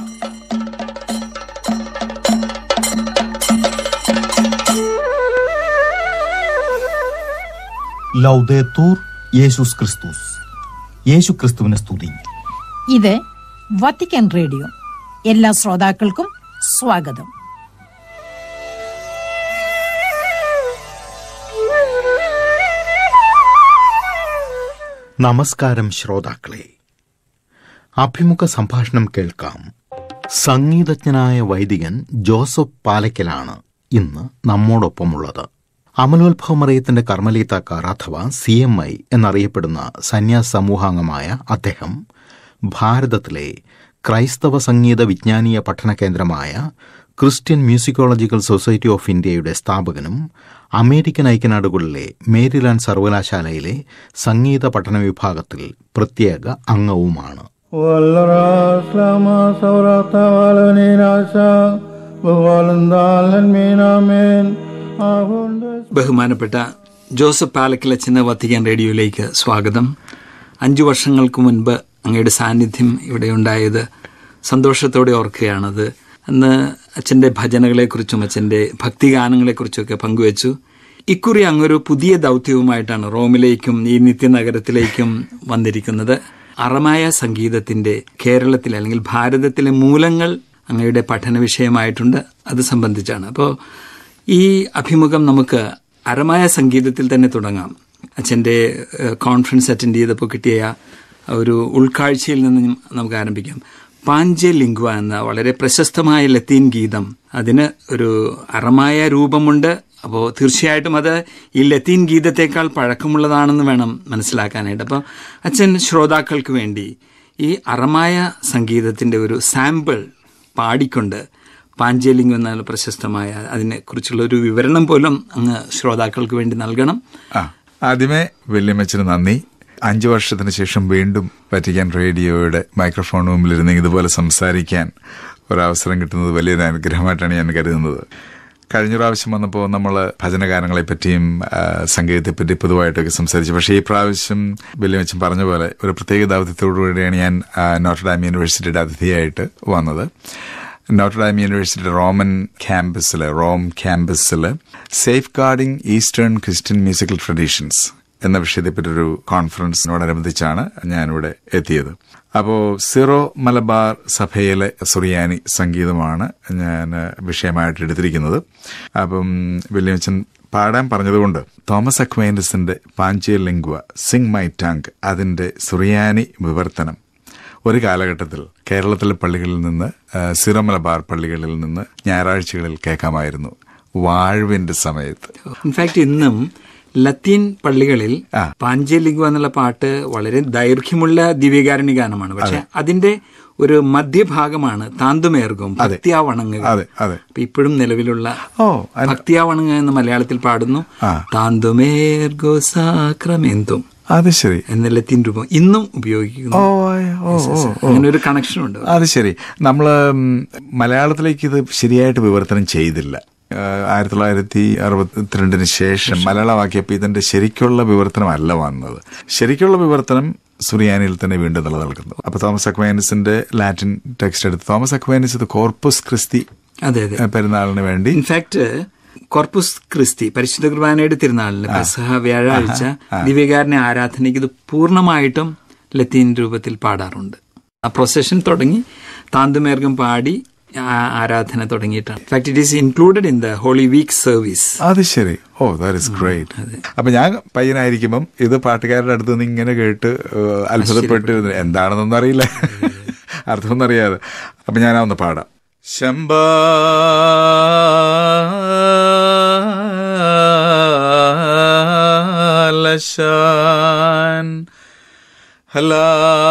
ലൗദേത്തൂർ യേശുസ് ക്രിസ്തുസ് യേശു ക്രിസ്തുവിനെ സ്തുതി ഇത് വത്തിക്കാൻ റേഡിയോ എല്ലാ ശ്രോതാക്കൾക്കും സ്വാഗതം നമസ്കാരം ശ്രോതാക്കളെ അഭിമുഖ സംഭാഷണം കേൾക്കാം സംഗീതജ്ഞനായ വൈദികൻ ജോസഫ് പാലക്കലാണ് ഇന്ന് നമ്മോടൊപ്പമുള്ളത് അമലോത്ഭവമറയത്തിന്റെ കർമ്മലീത്താക്കാർ അഥവാ സി എം ഐ എന്നറിയപ്പെടുന്ന സന്യാസ സമൂഹാംഗമായ അദ്ദേഹം ഭാരതത്തിലെ ക്രൈസ്തവ സംഗീത വിജ്ഞാനീയ പഠന കേന്ദ്രമായ ക്രിസ്ത്യൻ മ്യൂസിക്കോളജിക്കൽ സൊസൈറ്റി ഓഫ് ഇന്ത്യയുടെ സ്ഥാപകനും അമേരിക്കൻ ഐക്യനാടുകളിലെ മേരിലാൻഡ് സർവകലാശാലയിലെ സംഗീത പഠന വിഭാഗത്തിൽ പ്രത്യേക അംഗവുമാണ് والرسلما سورة والنيراسا ബഹുവാലന്താലന്മീനാമേൻ ബഹുമാനപ്പെട്ട ജോസഫ് പാലക്കിലച്ചന് വത്തിക്കാൻ റേഡിയോയിലേക്ക് സ്വാഗതം അഞ്ചു വർഷങ്ങൾക്ക് മുൻപ് അങ്ങയുടെ സാന്നിധ്യം ഇവിടെ ഉണ്ടായത് സന്തോഷത്തോടെ ഓർക്കുകയാണത് അന്ന് അച്ഛൻ്റെ ഭജനകളെക്കുറിച്ചും അച്ഛൻ്റെ ഭക്തിഗാനങ്ങളെക്കുറിച്ചൊക്കെ പങ്കുവച്ചു ഇക്കുറി അങ്ങൊരു പുതിയ ദൗത്യവുമായിട്ടാണ് റോമിലേക്കും ഈ നിത്യനഗരത്തിലേക്കും വന്നിരിക്കുന്നത് അറമായ സംഗീതത്തിൻ്റെ കേരളത്തിലെ അല്ലെങ്കിൽ ഭാരതത്തിലെ മൂലങ്ങൾ അങ്ങയുടെ പഠന വിഷയമായിട്ടുണ്ട് അത് സംബന്ധിച്ചാണ് അപ്പോൾ ഈ അഭിമുഖം നമുക്ക് അരമായ സംഗീതത്തിൽ തന്നെ തുടങ്ങാം അച്ഛൻ്റെ കോൺഫറൻസ് അറ്റൻഡ് ചെയ്തപ്പോൾ കിട്ടിയ ഒരു ഉൾക്കാഴ്ചയിൽ നിന്ന് നമുക്ക് ആരംഭിക്കാം പാഞ്ചെ ലിംഗ്വ എന്ന വളരെ പ്രശസ്തമായ ലത്തീൻ ഗീതം അതിന് ഒരു അറമായ രൂപമുണ്ട് അപ്പോൾ തീർച്ചയായിട്ടും അത് ഈ ലത്തീൻ ഗീതത്തേക്കാൾ പഴക്കമുള്ളതാണെന്ന് വേണം മനസ്സിലാക്കാനായിട്ട് അപ്പോൾ അച്ഛൻ ശ്രോതാക്കൾക്ക് വേണ്ടി ഈ അറമായ സംഗീതത്തിൻ്റെ ഒരു സാമ്പിൾ പാടിക്കൊണ്ട് പാഞ്ചേലിംഗ് എന്ന പ്രശസ്തമായ അതിനെക്കുറിച്ചുള്ള ഒരു വിവരണം പോലും അങ്ങ് ശ്രോതാക്കൾക്ക് വേണ്ടി നൽകണം ആ ആദ്യമേ വല്യമ്മച്ചന് നന്ദി അഞ്ചു വർഷത്തിന് ശേഷം വീണ്ടും വറ്റിക്കാൻ റേഡിയോയുടെ മൈക്രോഫോൺ മുമ്പിലിരുന്ന് ഇതുപോലെ സംസാരിക്കാൻ ഒരവസരം കിട്ടുന്നത് വലിയൊരു അനുഗ്രഹമായിട്ടാണ് ഞാൻ കരുതുന്നത് കഴിഞ്ഞ പ്രാവശ്യം വന്നപ്പോൾ നമ്മൾ ഭജനഗാനങ്ങളെ പറ്റിയും സംഗീതത്തെപ്പറ്റി പൊതുവായിട്ടൊക്കെ സംസാരിച്ചു പക്ഷേ ഈ പ്രാവശ്യം വല്യമ്മച്ചൻ പറഞ്ഞ പോലെ ഒരു പ്രത്യേക ദൗത്യത്തോടുകൂടിയാണ് ഞാൻ നോട്ടർഡാം യൂണിവേഴ്സിറ്റിയുടെ അതിഥിയായിട്ട് വന്നത് നോട്ടർഡാം യൂണിവേഴ്സിറ്റിയുടെ റോമൻ ക്യാമ്പസിൽ റോം ക്യാമ്പസിൽ safeguarding eastern Christian musical traditions എന്ന വിഷയത്തെപ്പറ്റി ഒരു കോൺഫറൻസിനോടനുബന്ധിച്ചാണ് ഞാനിവിടെ എത്തിയത് അപ്പോൾ സീറോ മലബാർ സഭയിലെ സുറിയാനി സംഗീതമാണ് ഞാൻ വിഷയമായിട്ട് എടുത്തിരിക്കുന്നത് അപ്പം വില്യംച്ചൻ പാടാൻ പറഞ്ഞതുകൊണ്ട് തോമസ് അക്വൈൻഡസിന്റെ പാഞ്ചിയ ലിംഗ്വ സിംഗ് മൈ ടാങ്ക് അതിന്റെ സുറിയാനി വിവർത്തനം ഒരു കാലഘട്ടത്തിൽ കേരളത്തിലെ പള്ളികളിൽ നിന്ന് സീറോ മലബാർ പള്ളികളിൽ നിന്ന് ഞായറാഴ്ചകളിൽ കേൾക്കാമായിരുന്നു വാഴ്വിന്റെ സമയത്ത് ഇൻഫാക്ട് ഇന്നും ലത്തീൻ പള്ളികളിൽ പാഞ്ചലിംഗു എന്നുള്ള പാട്ട് വളരെ ദൈർഘ്യമുള്ള ദിവ്യകാരണി ഗാനമാണ് പക്ഷെ അതിന്റെ ഒരു മധ്യഭാഗമാണ് താന്തുമേർഗവും ഭക്തിയാവണങ്ങുക അതെ അതെ അപ്പൊ ഇപ്പോഴും നിലവിലുള്ള ഓ ഭക്തിയാവണങ്ങ എന്ന് മലയാളത്തിൽ പാടുന്നു താന്തുമേർഗോ സാക്രമെന്തും അത് ശരി എന്ന ലത്തീൻ രൂപം ഇന്നും ഉപയോഗിക്കുന്നു അങ്ങനെ ഒരു കണക്ഷൻ ഉണ്ട് അത് ശരി നമ്മള് മലയാളത്തിലേക്ക് ഇത് ശരിയായിട്ട് വിവർത്തനം ചെയ്തില്ല ആയിരത്തി തൊള്ളായിരത്തി അറുപത്തിരണ്ടിന് ശേഷം മലയാളമാക്കിയപ്പോൾ ഇതിന്റെ ശരിക്കുള്ള വിവർത്തനമല്ല വന്നത് ശരിക്കുള്ള വിവർത്തനം സുറിയാനിയിൽ തന്നെ വീണ്ടും നിലനിൽക്കുന്നു അപ്പൊ തോമസ് അക്വൈനസിന്റെ ലാറ്റിൻ ടെക്സ്റ്റ് എടുത്ത് തോമസ് അക്വൈനസ് ഇത് കോർപ്പസ് ക്രിസ്തി അതെ അതെ പെരുന്നാളിന് വേണ്ടി ഇൻഫാക്ട് കോർപ്പസ് ക്രിസ്തി പരിശുദ്ധ കുർബാനയുടെ തിരുനാളിന് പെസഹ വ്യാഴാഴ്ച ദിവ്യകാരനെ ആരാധനയ്ക്ക് ഇത് പൂർണ്ണമായിട്ടും ലത്തീൻ രൂപത്തിൽ പാടാറുണ്ട് ആ പ്രൊസഷൻ തുടങ്ങി താന്തുമേർഗം പാടി ആരാധന തുടങ്ങിയിട്ടാണ് in fact it is included in the holy week service അത് ശരി ഓ ദാറ്റ് ഇസ് ഗ്രേറ്റ് അപ്പൊ ഞാൻ പയ്യനായിരിക്കുമ്പം ഇത് പാട്ടുകാരുടെ അടുത്ത് നിന്ന് ഇങ്ങനെ കേട്ട് അത്ഭുതപ്പെട്ട് എന്താണെന്നൊന്നും അറിയില്ല അർത്ഥമൊന്നും അറിയാതെ അപ്പൊ ഞാൻ ഒന്ന് പാടാം ശംബ ലശാൻ ഹലാ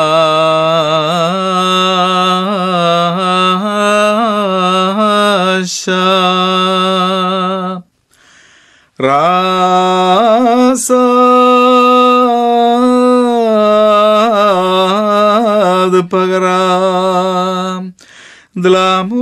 റാസാദ് പകരാം ദ്ലാമൂ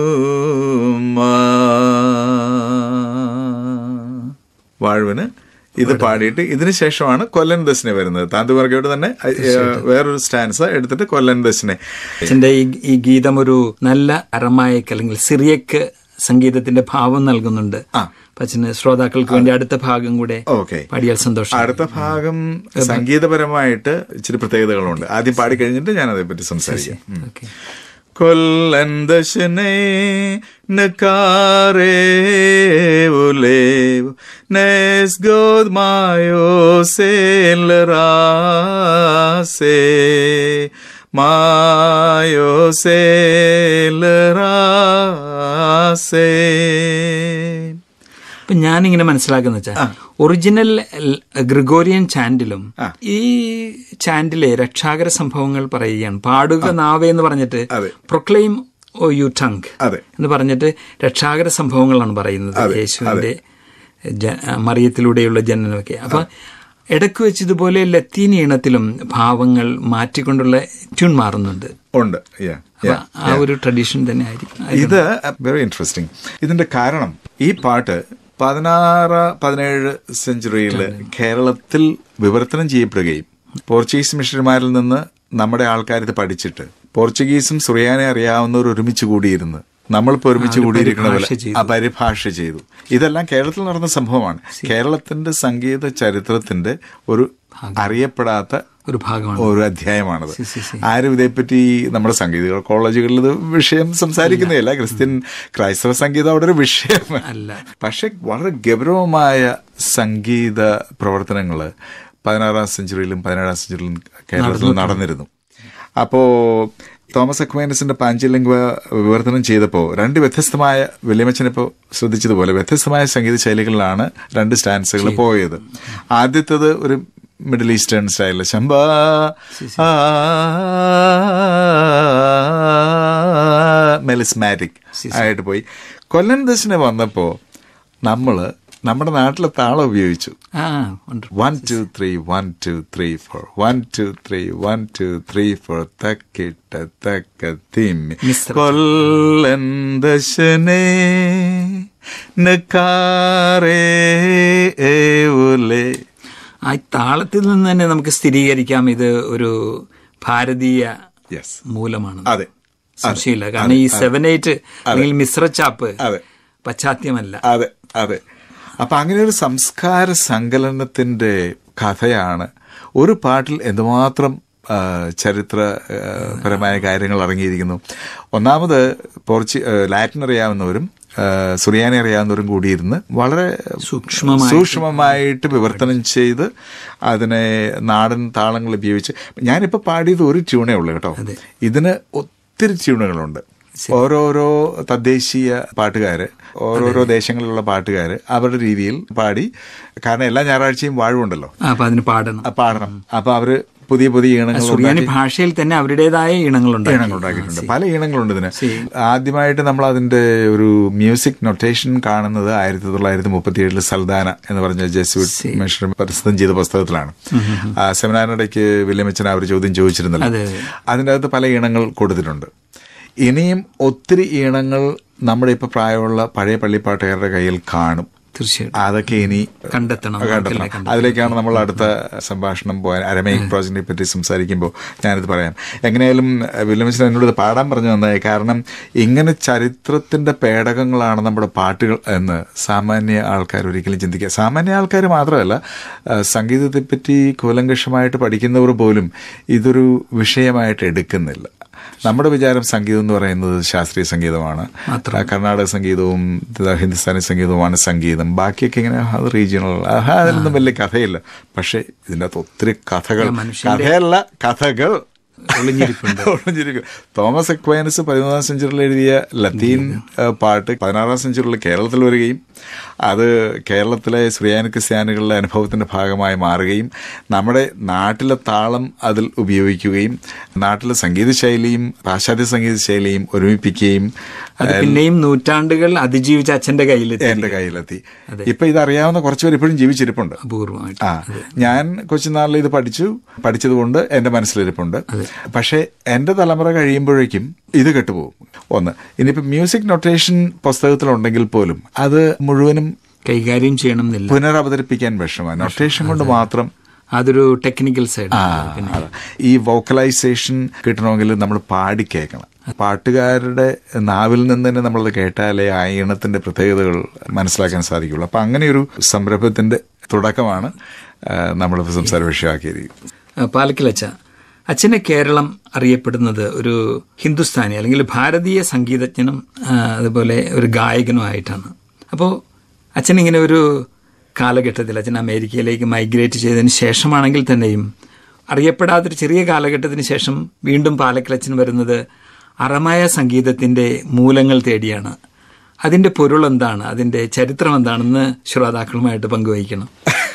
വാഴ്വിന് ഇത് പാടിയിട്ട് ഇതിന് ശേഷമാണ് കൊല്ലൻ ദശനെ വരുന്നത് താന്തുമാർഗയോട് തന്നെ ഏഹ്, വേറൊരു സ്റ്റാൻസ എടുത്തിട്ട് കൊല്ലൻ ദശനെ അച്ഛന്റെ ഈ ഈ ഗീതം ഒരു നല്ല അറമായക്ക് അല്ലെങ്കിൽ സിറിയക്ക് സംഗീതത്തിന്റെ ഭാവം നൽകുന്നുണ്ട് അപ്പൊ അച്ഛന് ശ്രോതാക്കൾക്ക് വേണ്ടി അടുത്ത ഭാഗം കൂടെ ഓക്കെ പാടിയാൽ സന്തോഷം അടുത്ത ഭാഗം സംഗീതപരമായിട്ട് ഇച്ചിരി പ്രത്യേകതകളുണ്ട് ആദ്യം പാടി കഴിഞ്ഞിട്ട് ഞാൻ അതേപ്പറ്റി സംസാരിക്കാം ഉം. ഓക്കെ കൊല്ലൻ ദശനെ നക്കാരേ ഉലേവ് നെസ് ഗോദ് മായോ സേലറാസേ മായോ സേലറാസേ അപ്പൊ ഞാനിങ്ങനെ മനസ്സിലാക്കുന്ന വെച്ചാൽ ഒറിജിനൽ ഗ്രിഗോറിയൻ ചാൻഡിലും ഈ ചാൻഡിലെ രക്ഷാകര സംഭവങ്ങൾ പറയുകയാണ് പാടുക നാവേ എന്ന് പറഞ്ഞിട്ട് അതെ. പ്രൊക്ലെയിം ഓ യു ടങ് അതെ. എന്ന് പറഞ്ഞിട്ട് രക്ഷാകര സംഭവങ്ങളാണ് പറയുന്നത് യേശുവിന്റെ ജ- മറിയത്തിലൂടെയുള്ള ജനനമൊക്കെ അപ്പൊ ഇടയ്ക്ക് വെച്ച് ഇതുപോലെ ലത്തീൻ ഈണത്തിലും ഭാവങ്ങൾ മാറ്റിക്കൊണ്ടുള്ള ട്യൂൺ മാറുന്നുണ്ട് ഉണ്ട് yeah, അപ്പൊ yeah. ആ ഒരു ട്രഡീഷൻ തന്നെ ആയിരിക്കും ഇത് വെരി ഇൻട്രസ്റ്റിംഗ് ഇതിന്റെ കാരണം ഈ പാട്ട് പതിനാറ് പതിനേഴ് സെഞ്ചുറിയിൽ കേരളത്തിൽ വിവർത്തനം ചെയ്യപ്പെടുകയും പോർച്ചുഗീസ് മിഷണറിമാരിൽ നിന്ന് നമ്മുടെ ആൾക്കാർ ഇത് പഠിച്ചിട്ട് പോർച്ചുഗീസും സുറിയാനെ അറിയാവുന്നവർ ഒരുമിച്ച് കൂടിയിരുന്ന് നമ്മളിപ്പോ ഒരുമിച്ച് കൂടിയിരിക്കുന്ന പോലെ പരിഭാഷ ചെയ്തു. ആ പരിഭാഷ ചെയ്തു ഇതെല്ലാം കേരളത്തിൽ നടന്ന സംഭവമാണ് കേരളത്തിന്റെ സംഗീത ചരിത്രത്തിന്റെ ഒരു അറിയപ്പെടാത്ത ഒരു ഭാഗമാണ് ഒരു അധ്യായമാണത് സി, സി, സി. ആരും ഇതേപ്പറ്റി നമ്മുടെ സംഗീത കോളേജുകളിൽ ഇത് വിഷയം സംസാരിക്കുന്നതല്ല ക്രിസ്ത്യൻ ക്രൈസ്തവ സംഗീതം അവിടെ ഒരു വിഷയം അല്ല. പക്ഷെ വളരെ ഗൗരവമായ സംഗീത പ്രവർത്തനങ്ങൾ പതിനാറാം സെഞ്ചുറിയിലും പതിനേഴാം സെഞ്ചുറിയിലും കേരളത്തിൽ നടന്നിരുന്നു അപ്പോ തോമസ് അക്വൈനസിന്റെ പാഞ്ചലിംഗ്വ വിവർത്തനം ചെയ്തപ്പോൾ രണ്ട് വ്യത്യസ്തമായ വലിയമച്ചനിപ്പോൾ ശ്രദ്ധിച്ചതുപോലെ വ്യത്യസ്തമായ സംഗീത ശൈലികളിലാണ് രണ്ട് സ്റ്റാൻസുകൾ പോയത് ആദ്യത്തേത് ഒരു മിഡിൽ ഈസ്റ്റേൺ സ്റ്റൈലിൽ ശംബ മെലിസ്മാറ്റിക് ആയിട്ട് പോയി കൊല്ലൻ ദശന് വന്നപ്പോ നമ്മള് നമ്മുടെ നാട്ടിലെ താളം ഉപയോഗിച്ചു ആ ഉണ്ട് one two three one two three four one two three one two three four തക്കിട്ട തക്ക തിമ്മി മിശ്ര. കൊല്ലൻ ദശനെ നക്കാരേ ഉലേ ആ താളത്തിൽ നിന്ന് തന്നെ നമുക്ക് സ്ഥിരീകരിക്കാം ഇത് ഒരു ഭാരതീയ യെസ് മൂലമാണ് അതെ സംശയമില്ല കാരണം ഈ സെവൻ എയ്റ്റ് അല്ലെങ്കിൽ മിശ്രച്ചാപ്പ് അതെ. പശ്ചാത്യമല്ല അതെ അതെ അപ്പൊ അങ്ങനെ ഒരു സംസ്കാര സങ്കലനത്തിന്റെ കഥയാണ് ഒരു പാട്ടിൽ എന്തുമാത്രം ആ, ചരിത്രപരമായ കാര്യങ്ങൾ അടങ്ങിയിരിക്കുന്നു ഒന്നാമത് പോർച്ചു ആ, ലാറ്റിൻ അറിയാവുന്നവരും ആ, സുറിയാനി അറിയാവുന്നവരും കൂടിയിരുന്ന് വളരെ സൂക്ഷ്മമായിട്ട് സൂക്ഷ്മമായിട്ട് വിവർത്തനം ചെയ്ത് അതിനെ നാടൻ താളങ്ങൾ ഉപയോഗിച്ച് ഞാനിപ്പോൾ പാടിയത് ഒരു ട്യൂണേ ഉള്ളൂ കേട്ടോ ഇതിന് ഒത്തിരി ട്യൂണുകളുണ്ട് ഓരോരോ തദ്ദേശീയ പാട്ടുകാര് ഓരോരോ ദേശങ്ങളിലുള്ള പാട്ടുകാര് അവരുടെ രീതിയിൽ പാടി കാരണം എല്ലാ ഞായറാഴ്ചയും വാഴവുണ്ടല്ലോ ആ, അപ്പൊ അതിന് പാടണം ആ, പാടണം അപ്പൊ അവര് പുതിയ പുതിയ ഈണങ്ങൾ സുറിയാനി ഉണ്ടാക്കി- ഭാഷയിൽ തന്നെ അവരുടേതായ ഈണങ്ങളുണ്ട് ഈണങ്ങൾ ഉണ്ടാക്കിയിട്ടുണ്ട് പല ഈണങ്ങളുണ്ട് ഇതിന് ആദ്യമായിട്ട് നമ്മൾ അതിന്റെ ഒരു മ്യൂസിക് നൊട്ടേഷൻ കാണുന്നത് ആയിരത്തി തൊള്ളായിരത്തി മുപ്പത്തി ഏഴില് സൽദാന എന്ന് പറഞ്ഞ ജെസ്വിറ്റ് മിഷൻ പ്രസിദ്ധം ചെയ്ത പുസ്തകത്തിലാണ് ആ, സെമിനാറിനിടയ്ക്ക് വില്യമച്ചൻ അവർ ചോദ്യം ചോദിച്ചിരുന്നല്ലോ അതെ, അതെ. അതിൻ്റെ അകത്ത് പല ഈണങ്ങൾ കൊടുത്തിട്ടുണ്ട് ഇനിയും ഒത്തിരി ഈണങ്ങൾ നമ്മുടെ ഇപ്പൊ പ്രായമുള്ള പഴയ പള്ളിപ്പാട്ടുകാരുടെ കയ്യിൽ കാണും തീർച്ചയായിട്ടും അതൊക്കെ ഇനി കണ്ടെത്തണം കണ്ടെത്തണം കണ്ടെത്തണം. അതിലേക്കാണ് നമ്മൾ അടുത്ത സംഭാഷണം പോകാൻ അരമേക് പ്രോജക്റ്റിനെ പറ്റി സംസാരിക്കുമ്പോൾ ഞാനിത് പറയാം എങ്ങനെയായാലും വില്യംസിന് എന്നോട് ഇത് പാടാൻ പറഞ്ഞു വന്നത് കാരണം ഇങ്ങനെ ചരിത്രത്തിന്റെ പേടകങ്ങളാണ് നമ്മുടെ പാട്ടുകൾ എന്ന് സാമാന്യ ആൾക്കാർ ഒരിക്കലും ചിന്തിക്കുക സാമാന്യ ആൾക്കാർ മാത്രമല്ല ആ, സംഗീതത്തെപ്പറ്റി കൂലങ്കഷമായിട്ട് പഠിക്കുന്നവർ പോലും ഇതൊരു വിഷയമായിട്ട് എടുക്കുന്നില്ല നമ്മുടെ വിചാരം സംഗീതം എന്ന് പറയുന്നത് ശാസ്ത്രീയ സംഗീതമാണ് ആ, കർണാടക സംഗീതവും ഇത് ഹിന്ദുസ്ഥാനി സംഗീതവുമാണ് സംഗീതം ബാക്കിയൊക്കെ ഇങ്ങനെ അത് റീജിയണൽ അതിലൊന്നും വലിയ കഥയില്ല പക്ഷെ ഇതിൻ്റെ അകത്ത് ഒത്തിരി കഥകൾ മനുഷ്യന്റെ- കഥയല്ല കഥകൾ ഒളിഞ്ഞിരിപ്പുണ്ട് ഒളിഞ്ഞിരിക്കും തോമസ് എക്വൈനസ് പതിമൂന്നാം സെഞ്ചുറിയിൽ എഴുതിയ ലത്തീൻ ആ, പാട്ട് പതിനാറാം സെഞ്ചുറിയിൽ കേരളത്തിൽ വരികയും അത് കേരളത്തിലെ ശ്രീയാനി ക്രിസ്ത്യാനികളുടെ അനുഭവത്തിന്റെ ഭാഗമായി മാറുകയും നമ്മുടെ നാട്ടിലെ താളം അതിൽ ഉപയോഗിക്കുകയും നാട്ടിലെ സംഗീത ശൈലിയും പാശ്ചാത്യ സംഗീത ശൈലിയും ഒരുമിപ്പിക്കുകയും അത് പിന്നെയും നൂറ്റാണ്ടുകൾ അതിജീവിച്ച അച്ഛന്റെ കയ്യിലെത്തി എന്റെ കയ്യിലെത്തി ഇപ്പൊ ഇതറിയാവുന്ന കുറച്ചുപേർ ഇപ്പോഴും ജീവിച്ചിരിപ്പുണ്ട് അപൂർവമായിട്ട് ആ ഞാൻ കൊച്ചുനാളിൽ ഇത് പഠിച്ചു പഠിച്ചതുകൊണ്ട് എന്റെ മനസ്സിലിരിപ്പുണ്ട് പക്ഷേ എന്റെ തലമുറ കഴിയുമ്പോഴേക്കും ഇത് കെട്ടുപോകും ഒന്ന് ഇനിയിപ്പോ മ്യൂസിക് നൊട്ടേഷൻ പുസ്തകത്തിലുണ്ടെങ്കിൽ പോലും അത് മുഴുവനും കൈകാര്യം ചെയ്യണം എന്നില്ല പുനരവതരിപ്പിക്കാൻ വിഷമമാണ് നൊട്ടേഷൻ കൊണ്ട് മാത്രം അതൊരു ടെക്നിക്കൽ സൈഡ് ആ, അതെ. ഈ വോക്കലൈസേഷൻ കിട്ടണമെങ്കിൽ നമ്മൾ പാടി കേൾക്കണം പാട്ടുകാരുടെ നാവിൽ നിന്ന് തന്നെ നമ്മളത് കേട്ടാലേ ആ ഈണത്തിന്റെ പ്രത്യേകതകൾ മനസ്സിലാക്കാൻ സാധിക്കുള്ളൂ അപ്പൊ അങ്ങനെ ഒരു സംരംഭത്തിന്റെ തുടക്കമാണ് ആ, നമ്മളിപ്പോൾ സംസാര വിഷയമാക്കിയിരിക്കുന്നത് പാലക്കിലച്ച അച്ഛനെ കേരളം അറിയപ്പെടുന്നത് ഒരു ഹിന്ദുസ്ഥാനി അല്ലെങ്കിൽ ഭാരതീയ സംഗീതജ്ഞനും ആ, അതുപോലെ ഒരു ഗായകനുമായിട്ടാണ് അപ്പോൾ അച്ഛൻ ഇങ്ങനെ ഒരു കാലഘട്ടത്തിൽ അച്ഛൻ അമേരിക്കയിലേക്ക് മൈഗ്രേറ്റ് ചെയ്തതിന് ശേഷമാണെങ്കിൽ തന്നെയും അറിയപ്പെടാത്തൊരു ചെറിയ കാലഘട്ടത്തിന് ശേഷം വീണ്ടും പാലക്കിലച്ചൻ വരുന്നത് അറമായ സംഗീതത്തിന്റെ മൂലങ്ങൾ തേടിയാണ് അതിന്റെ പൊരുൾ എന്താണ് അതിന്റെ ചരിത്രം എന്താണെന്ന് ശ്രോതാക്കളുമായിട്ട് പങ്കുവയ്ക്കണം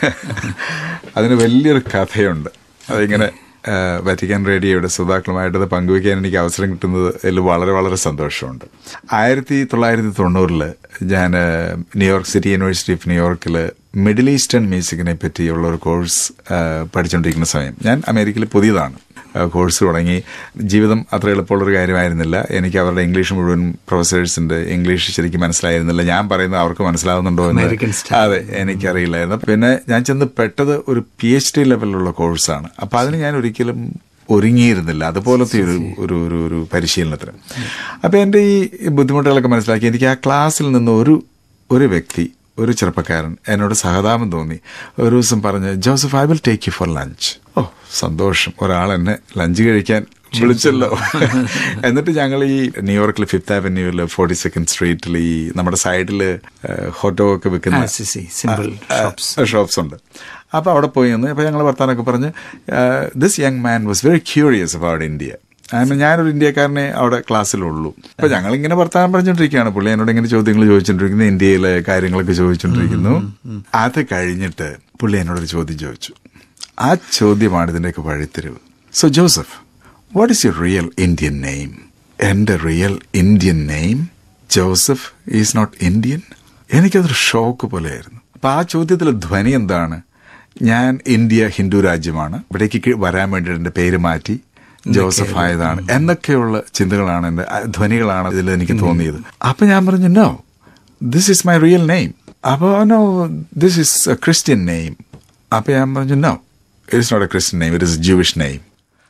അതിന് വലിയൊരു കഥയുണ്ട് അതിങ്ങനെ ആ, വറ്റിക്കാൻ റേഡിയോയുടെ ശ്രോതാക്കളുമായിട്ട് അത് പങ്കുവയ്ക്കാൻ എനിക്ക് അവസരം കിട്ടുന്നത് അതിൽ വളരെ വളരെ സന്തോഷമുണ്ട് ആയിരത്തി തൊള്ളായിരത്തി തൊണ്ണൂറില് ഞാൻ ആ, ന്യൂയോർക്ക് സിറ്റി യൂണിവേഴ്സിറ്റി ഓഫ് ന്യൂയോർക്കിൽ മിഡിൽ ഈസ്റ്റേൺ മ്യൂസിക്കിനെ പറ്റിയുള്ള ഒരു കോഴ്സ് ആ, പഠിച്ചുകൊണ്ടിരിക്കുന്ന സമയം ഞാൻ അമേരിക്കയിൽ പുതിയതാണ് ആ, കോഴ്സ് തുടങ്ങി ജീവിതം അത്ര എളുപ്പമുള്ളൊരു കാര്യമായിരുന്നില്ല എനിക്ക് അവരുടെ ഇംഗ്ലീഷ് മുഴുവൻ പ്രൊഫസേഴ്സിന്റെ ഇംഗ്ലീഷ് ശരിക്കും മനസ്സിലായിരുന്നില്ല ഞാൻ പറയുന്നത് അവർക്ക് മനസ്സിലാവുന്നുണ്ടോ American എന്ന് style. അതെ എനിക്കറിയില്ലായിരുന്നു പിന്നെ ഞാൻ ചെന്ന് പെട്ടത് ഒരു പി എച്ച് ഡി ലെവലിലുള്ള കോഴ്സാണ് അപ്പൊ അതിന് ഞാൻ ഒരിക്കലും ഒരുങ്ങിയിരുന്നില്ല അതുപോലത്തെ ഒരു ഒരു ഒരു ഒരു പരിശീലനത്തിന് അപ്പൊ എന്റെ ഈ ബുദ്ധിമുട്ടുകളൊക്കെ മനസ്സിലാക്കി എനിക്ക് ആ ക്ലാസ്സിൽ നിന്ന് ഒരു ഒരു വ്യക്തി ഒരു ചെറുപ്പക്കാരൻ എന്നോട് സഹതാപം തോന്നി ഒരു ദിവസം പറഞ്ഞ് Joseph I will take you for lunch ഓ സന്തോഷം ഒരാൾ എന്നെ ലഞ്ച് കഴിക്കാൻ വിളിച്ചല്ലോ എന്നിട്ട് ഞങ്ങൾ ഈ ന്യൂയോർക്കിൽ ഫിഫ്ത് അവന്യൂവിൽ ഫോർട്ടി സെക്കൻഡ് സ്ട്രീറ്റിൽ ഈ നമ്മുടെ സൈഡിൽ ഹോട്ടോ ഒക്കെ വിൽക്കുന്ന ആ, സി, സി, simple shops. ഷോപ്സ് ഉണ്ട് അപ്പോൾ അവിടെ പോയി നിന്ന് അപ്പോൾ ഞങ്ങൾ വർത്താനൊക്കെ പറഞ്ഞ് this young man was very curious about India അങ്ങനെ ഞാനൊരു ഇന്ത്യക്കാരനെ അവിടെ ക്ലാസ്സിലുള്ളൂ അപ്പൊ ഞങ്ങൾ ഇങ്ങനെ വർത്താനം പറഞ്ഞുകൊണ്ടിരിക്കുകയാണ് പുള്ളി എന്നോട് ഇങ്ങനെ ചോദ്യങ്ങൾ ചോദിച്ചുകൊണ്ടിരിക്കുന്നു ഇന്ത്യയിലെ കാര്യങ്ങളൊക്കെ ചോദിച്ചുകൊണ്ടിരിക്കുന്നു അത് കഴിഞ്ഞിട്ട് പുള്ളി എന്നോടൊരു ചോദ്യം ചോദിച്ചു ആ ചോദ്യമാണ് ഇതിൻ്റെയൊക്കെ വഴിത്തിരിവ് so Joseph what is your real Indian name എന്റെ real Indian name Joseph is not Indian എനിക്കതൊരു ഷോക്ക് പോലെയായിരുന്നു അപ്പൊ ആ ചോദ്യത്തിലെ ധ്വനി എന്താണ് ഞാൻ ഇന്ത്യ ഹിന്ദു രാജ്യമാണ് ഇവിടേക്ക് കി- വരാൻ വേണ്ടി എന്റെ പേര് മാറ്റി ജോസഫ് ആയതാണ് എന്നൊക്കെയുള്ള ചിന്തകളാണ് എന്റെ ആ, ധ്വനികളാണ് ഇതിൽ എനിക്ക് തോന്നിയത് അപ്പൊ ഞാൻ പറഞ്ഞു no this is my real name അപ്പൊ no this is a Christian name അപ്പൊ ഞാൻ പറഞ്ഞു no it is not a Christian name it is Jewish name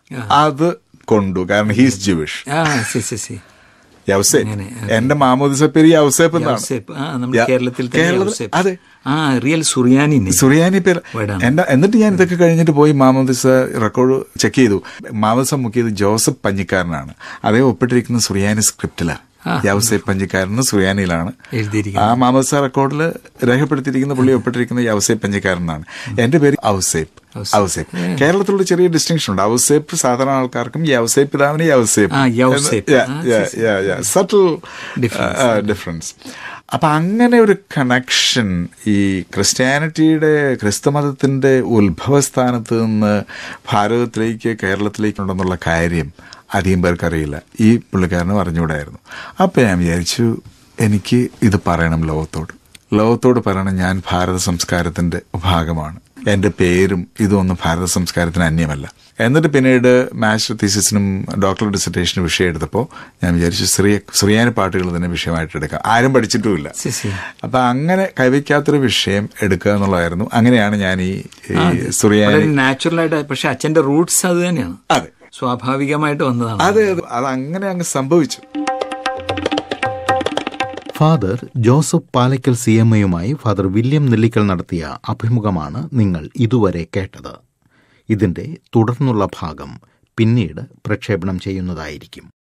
അത് കൊണ്ടു കാരണം ഹീസ് ജൂവിഷ് ആ സി സി സി യൗസേപ്പ് അങ്ങനെ, എന്റെ മാമോദിസ പേര് യൗസേപ്പ് എന്നാണ് യൗസേപ്പ്. ആ, നമ്മുടെ യ- കേരളത്തിൽ തന്നെ കേരളത്തിൽ- യൗസേപ്പ്. അതെ ആ റിയൽ സുറിയാനി name. സുറിയാനി പേര് വേടാണ്. എന്റെ എന്നിട്ട് ഞാൻ ഇതൊക്കെ കഴിഞ്ഞിട്ട് പോയി മാമോദിസ റെക്കോർഡ് ചെക്ക് ചെയ്തു മാമോദിസ മുക്കിയത് ജോസഫ് പഞ്ഞിക്കാരനാണ് അതേ ഒപ്പിട്ടിരിക്കുന്ന സുറിയാനി സ്ക്രിപ്റ്റിലാണ് യൗസേപ്പ് പഞ്ചിക്കാരന് സുറിയാനിയിലാണ് എഴുതിയിരിക്കുന്നത്. ആ മാമോദിസ റെക്കോർഡിൽ രേഖപ്പെടുത്തിയിരിക്കുന്ന പുള്ളി ഒപ്പിട്ടിരിക്കുന്ന യൗസേപ്പ് പഞ്ചിക്കാരനാണ് എന്റെ പേര് ഔസേപ്പ് ഔസേപ്പ് കേരളത്തിലുള്ള ചെറിയ ഡിസ്റ്റിങ്ഷൻ ഉണ്ട് ഔസേപ്പ് സാധാരണ ആൾക്കാർക്കും യൗസേപ്പ് പിതാവിന് യൗസേപ്പ് ആ, യൗസേപ്പ്. ആ, സട്ടിൽ ഡിഫറൻസ് അപ്പൊ അങ്ങനെ ഒരു കണക്ഷൻ ഈ ക്രിസ്ത്യാനിറ്റിയുടെ ക്രിസ്തുമതത്തിന്റെ ഉത്ഭവസ്ഥാനത്ത് നിന്ന് ഭാരതത്തിലേക്ക് കേരളത്തിലേക്ക് ഉണ്ടെന്നുള്ള കാര്യം അധികം പേർക്കറിയില്ല ഈ പുള്ളിക്കാരന് അറിഞ്ഞുകൂടായിരുന്നു അപ്പൊ ഞാൻ വിചാരിച്ചു എനിക്ക് ഇത് പറയണം ലോകത്തോട് ലോകത്തോട് പറയണം ഞാൻ ഭാരത സംസ്കാരത്തിന്റെ ഭാഗമാണ് എന്റെ പേരും ഇതൊന്നും ഭാരത സംസ്കാരത്തിന് അന്യമല്ല എന്നിട്ട് പിന്നീട് മാസ്റ്റർ തീസിസിനും ഡോക്ടർ ഡിസർട്ടേഷനും വിഷയം എടുത്തപ്പോൾ ഞാൻ വിചാരിച്ചു ശ്രീ ശ്രീയാനി പാട്ടുകൾ തന്നെ വിഷയമായിട്ട് എടുക്കാം ആരും പഠിച്ചിട്ടുമില്ല സി, സി. അപ്പൊ അങ്ങനെ കൈവയ്ക്കാത്തൊരു വിഷയം എടുക്കുക എന്നുള്ളതായിരുന്നു അങ്ങനെയാണ് ഞാൻ ഈ ഈ വളരെ സുറിയാനി നാച്ചുറൽ ആയിട്ട് പക്ഷെ അച്ഛന്റെ റൂട്ട്സ് അത് തന്നെയാണ് അതെ സ്വാഭാവികമായിട്ട് വന്നതാണ് അതെ അതെ അത് അങ്ങനെ അങ്ങ് സംഭവിച്ചു Father Joseph Palakkal C M എയുമായി ഫാദർ വില്യം നെല്ലിക്കൽ നടത്തിയ അഭിമുഖമാണ് നിങ്ങൾ ഇതുവരെ കേട്ടത് ഇതിന്റെ തുടർന്നുള്ള ഭാഗം പിന്നീട് പ്രക്ഷേപണം ചെയ്യുന്നതായിരിക്കും